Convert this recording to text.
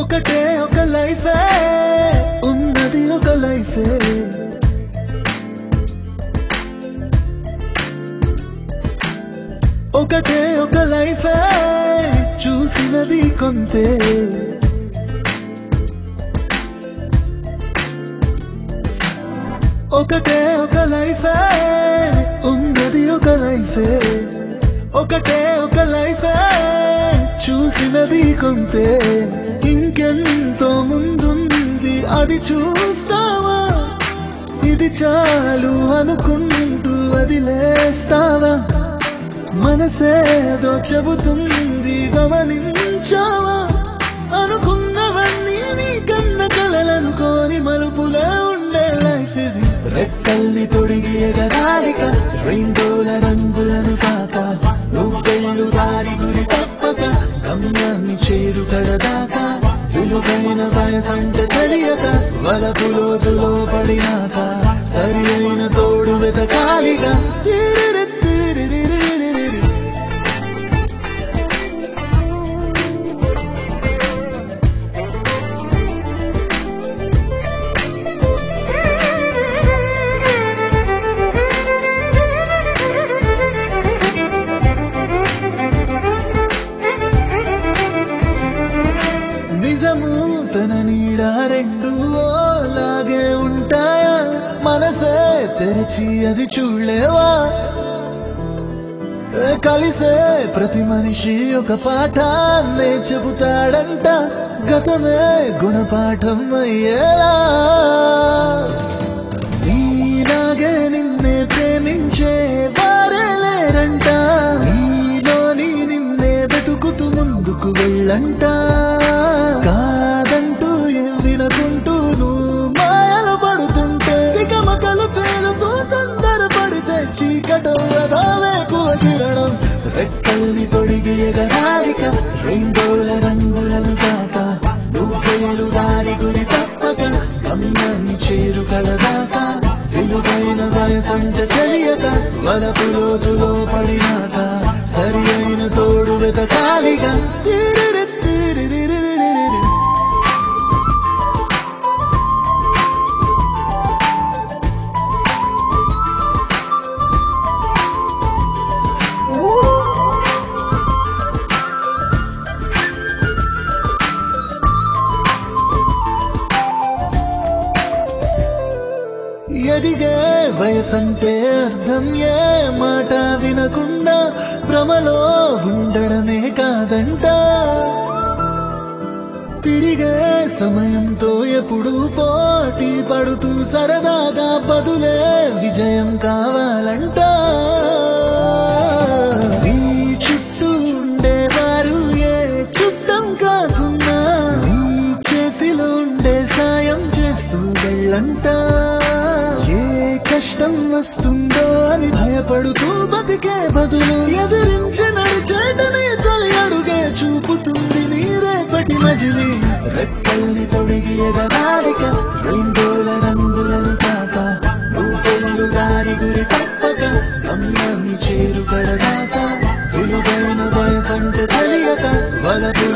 ఒకటే ఒక లైఫే ఉన్నది ఒక లైఫే ఒకటే ఒక లైఫే చూసినది కొంతే ఒకటే ఒక లైఫే ఉన్నది ఒక లైఫే ఒకటే ఒక లైఫే చూసినది కొంతే ఇంకెంతో ముందుంది అది చూస్తావా ఇది చాలు అనుకుంటూ అది లేస్తావా మనసేదో చెబుతుంది గమనించావా అనుకున్నవన్నీ నీ కన్న కలలనుకోని మలుపులే ఉండే లైఫ్ ఇది రెక్కల్ని తొడిగి ఎగరాలిక రెయిన్బోల రంగులను కాక నువ్వెళ్ళు దారి గురి తప్పక గమ్యాన్ని చేరు కడదాకా విలువైన వయసంటే తెలియక వలపు లోతులో పడినాక సరి అయిన తోడు వెతకాలిగా తిరిరిరిరిరిరిరిరి. నిజము తన నీడ రెండు లాగే ఉంటాయా మనసే తెరిచి అది చూడలేవా ఏ కలిసే ప్రతి మనిషి ఒక పాఠాన్నే చెబుతాడంట గతమే గుణపాఠం అయ్యేలా నీలాగే నిన్నే ప్రేమించే వారే లేరంట నీలోని నిన్నే వెతుకుతూ ముందుకు వెళ్ళంట కాదంటూ ఏం వినకుంటూ నువ్వు మాయలు పడుతుంటే తికమకలు పేలుతూ తొందర పడితే చీకటం వేకువ కిరణం రెక్కల్ని తొడిగి ఎగరాలిక రెయిన్బోల రంగులను కాక నువ్వేళ్ళు దారి గురి తప్పక గమ్యాన్ని చేరు కలదాకా విలువైన వయసంటే తెలియక వలపు లోతులో పడినాక సరి అయిన తోడు వెతకాలిగా తిరిరి తిరిరిరిరిరిరి. ఎదిగే వయసంటే అర్థం ఏ మాట వినకుండా భ్రమలో ఉండడమే కాదంట తిరిగే సమయంతో ఎప్పుడు పోటీ పడుతూ సరదాగా బదులే విజయం కావాలంట నీ చుట్టూ ఉండేవారు ఏ చుట్టం కాకున్నా నీ చేతిలో ఉండే సాయం చేస్తూ వెళ్ళంట ఏ కష్టం వస్తుందో అని భయపడుతూ బతికే బదులు ఎదిరించి నడిచేటని తొలి అడుగే చూపుతుంది నీ రేపటి మజిలి రెక్కల్ని తొడిగి ఎగరాలిక రెండోల రంగులను కాక నువ్వెళ్ళు దారి గురి తప్పక గమ్యాన్ని చేరు కడదాకా విలువైన వయసంటే తెలియక వలపు